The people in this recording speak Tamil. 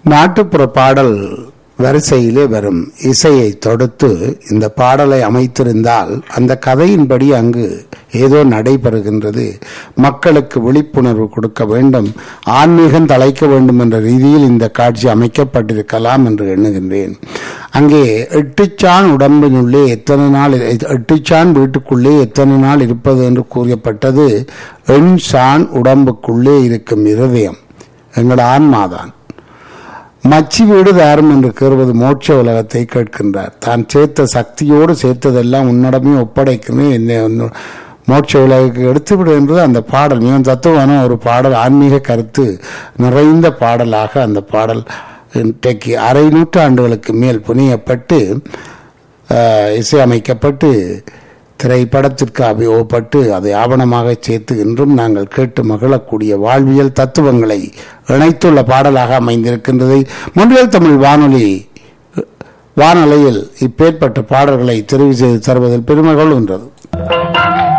நாட்டுப்புற பாடல் வரிசையிலே வரும் இசையை தொடுத்து இந்த பாடலை அமைத்திருந்தால் அந்த கதையின்படி அங்கு ஏதோ நடைபெறுகின்றது மக்களுக்கு விழிப்புணர்வு கொடுக்க வேண்டும் ஆன்மீகம் தலைக்க வேண்டும் என்ற ரீதியில் இந்த காட்சி அமைக்கப்பட்டிருக்கலாம் என்று எண்ணுகின்றேன் அங்கே எட்டுச்சான் உடம்பினுள்ளே எத்தனை நாள் எட்டுச்சான் வீட்டுக்குள்ளே எத்தனை நாள் இருப்பது என்று கூறப்பட்டது எண் சான் உடம்புக்குள்ளே இருக்கும் இருதயம் எங்களோட ஆன்மாதான் மச்சி வீடு தாரும் என்று கூறுவது மோட்ச உலகத்தை கேட்கின்றார் தான் சேர்த்த சக்தியோடு சேர்த்ததெல்லாம் உன்னிடமே ஒப்படைக்கணும் என்ன மோட்ச உலகுக்கு எடுத்துவிடு என்பது அந்த பாடல் மிகவும் தத்துவான ஒரு பாடல் ஆன்மீக கருத்து நிறைந்த பாடலாக அந்த பாடல் இன்றைக்கு அரை நூற்றாண்டுகளுக்கு மேல் புனியப்பட்டு இசையமைக்கப்பட்டு திரைப்படத்திற்கு அபியோகப்பட்டு அதை ஆவணமாக சேர்த்து இன்றும் நாங்கள் கேட்டு மகிழக்கூடிய வாழ்வியல் தத்துவங்களை இணைத்துள்ள பாடலாக அமைந்திருக்கின்றதை முன்றியல் தமிழ் வானொலி வானொலியில் இப்பேற்பட்ட பாடல்களை தெரிவு செய்து தருவதில் பெருமை கொள்கின்றது